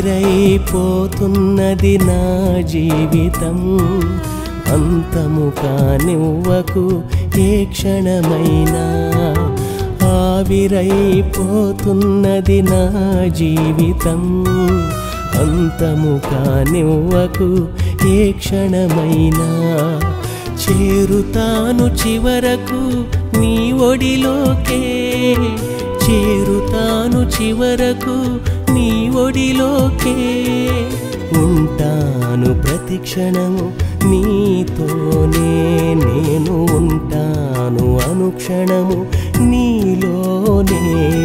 ఆవిరైపోతున్నది నా జీవితం అంతము కానివ్వకు ఏ క్షణమైనా ఆవిరైపోతున్నది నా జీవితం అంతము కానివ్వకు ఏ క్షణమైనా చేరుతాను చివరకు నీ ఒడిలోకే చేరుతాను చివరకు నీ ఒడిలోకే ఉంటాను ప్రతి క్షణము నీతోనే నేను ఉంటాను అనుక్షణము నీలోనే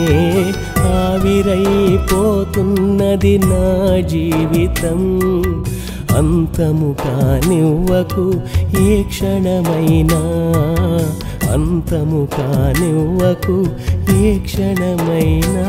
ఆవిరైపోతున్నది నా జీవితం అంతము కానివ్వకు ఏ క్షణమైనా అంతము కానివ్వకు ఏ క్షణమైనా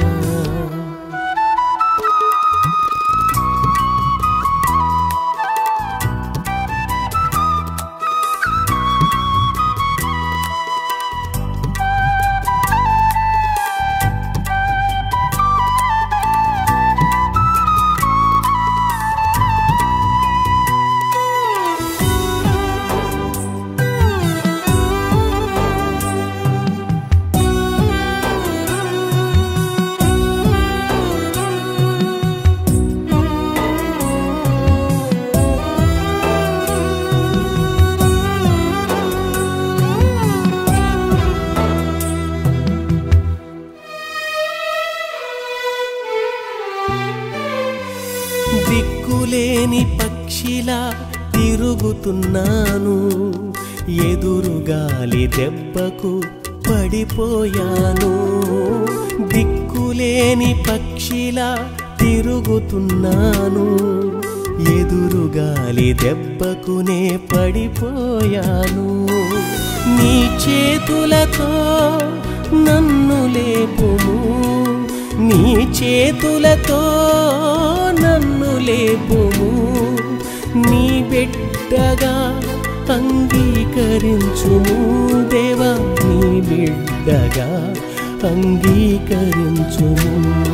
దిక్కులేని పక్షిలా తిరుగుతున్నాను ఎదురుగాలి దెబ్బకు పడిపోయాను దిక్కులేని పక్షిలా తిరుగుతున్నాను ఎదురుగాలి దెబ్బకునే పడిపోయాను నీ చేతులతో నన్ను లేపుము నీ చేతులతో నన్ను లేపుము నీ బిడ్డగా అంగీకరించుము దేవా నీ బిడ్డగా అంగీకరించుము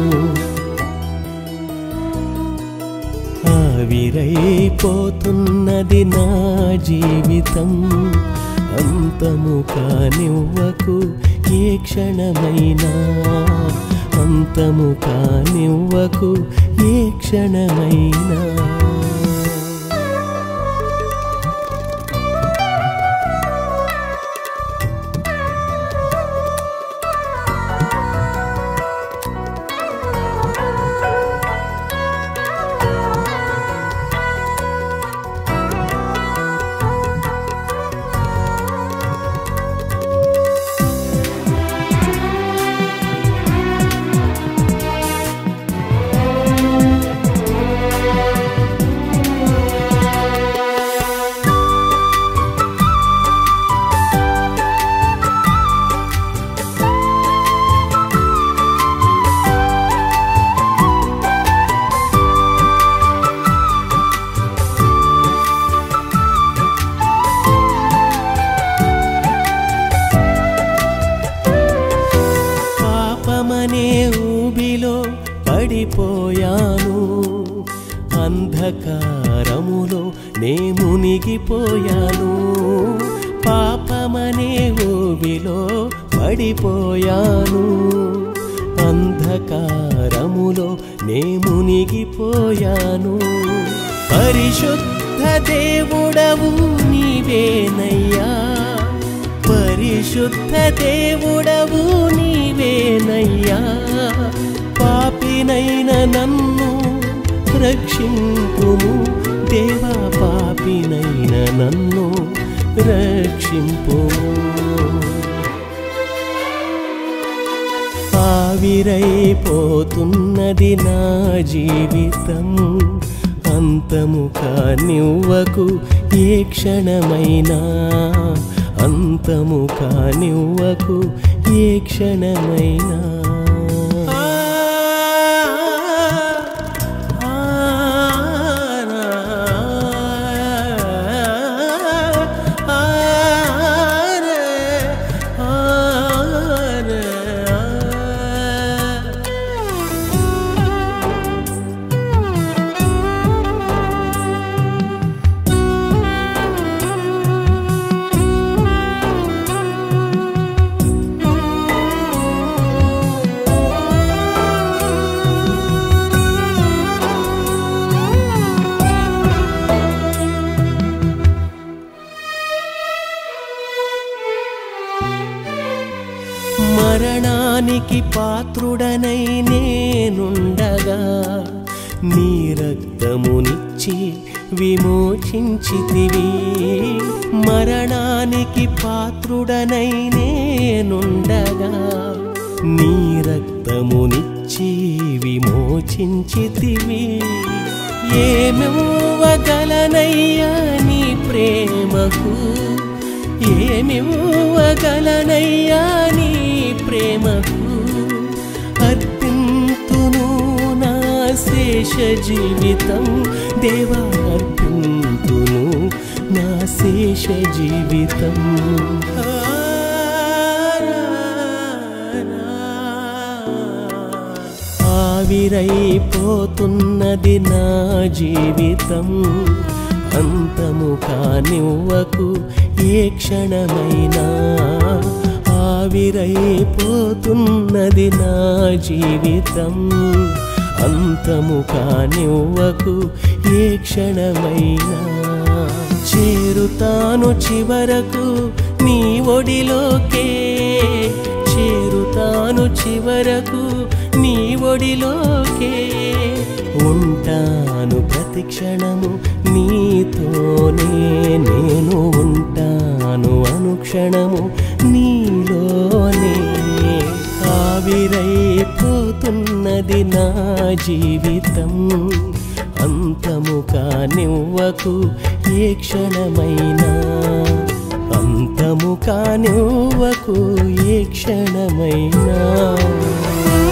ఆవిరైపోతున్నది నా జీవితం అంతము కానివ్వకు ఏ క్షణమైనా అంతము కానివ్వకు ఏ క్షణమైనా పాపమనే ఊబిలో పడిపోయాను అంధకారములో నే మునిగిపోయాను పాపమనే ఊబిలో పడిపోయాను అంధకారములో నే మునిగిపోయాను పరిశుద్ధ దేవుడవు నీవేనయ్యా పరిశుద్ధ దేవుడవు నీవేనయ్యా పాపినైన నన్ను రక్షింపుము దేవా పాపినైన నన్ను రక్షింపుము ఆవిరైపోతున్నది నా జీవితం అంతము కానివ్వకు ఏ క్షణమైనా అంతము కానివ్వకు ఏ క్షణమైనా మరణానికి పాత్రుడనై నేనుండగా నీ రక్తమునిచ్చి విమోచించితివి మరణానికి పాత్రుడనై నేనుండగా నీ రక్తమునిచ్చి విమోచించితివి ఏమివ్వగలనయ్యా నీ ప్రేమకు ఏమివ్వగలనయ్యా నీ ప్రేమకు అర్పింతును నా శేష జీవితం దేవా అర్పింతును నా శేష జీవితం ఆవిరైపోతున్నది నా జీవితం అంతము కానివ్వకు ఏ క్షణమైనా ఆవిరైపోతున్నది నా జీవితం అంతము కానివ్వకు ఏ క్షణమైనా చేరుతాను చివరకు నీ ఒడిలోకే చేరుతాను చివరకు నీ ఒడిలోకే ఉంటాను ప్రతి క్షణము నీతోనే నేను ఉంటాను అనుక్షణము నీలోనే ఆవిరైపోతున్నది నా జీవితం అంతము కానివ్వకు ఏ క్షణమైనా అంతము కానివ్వకు ఏ క్షణమైనా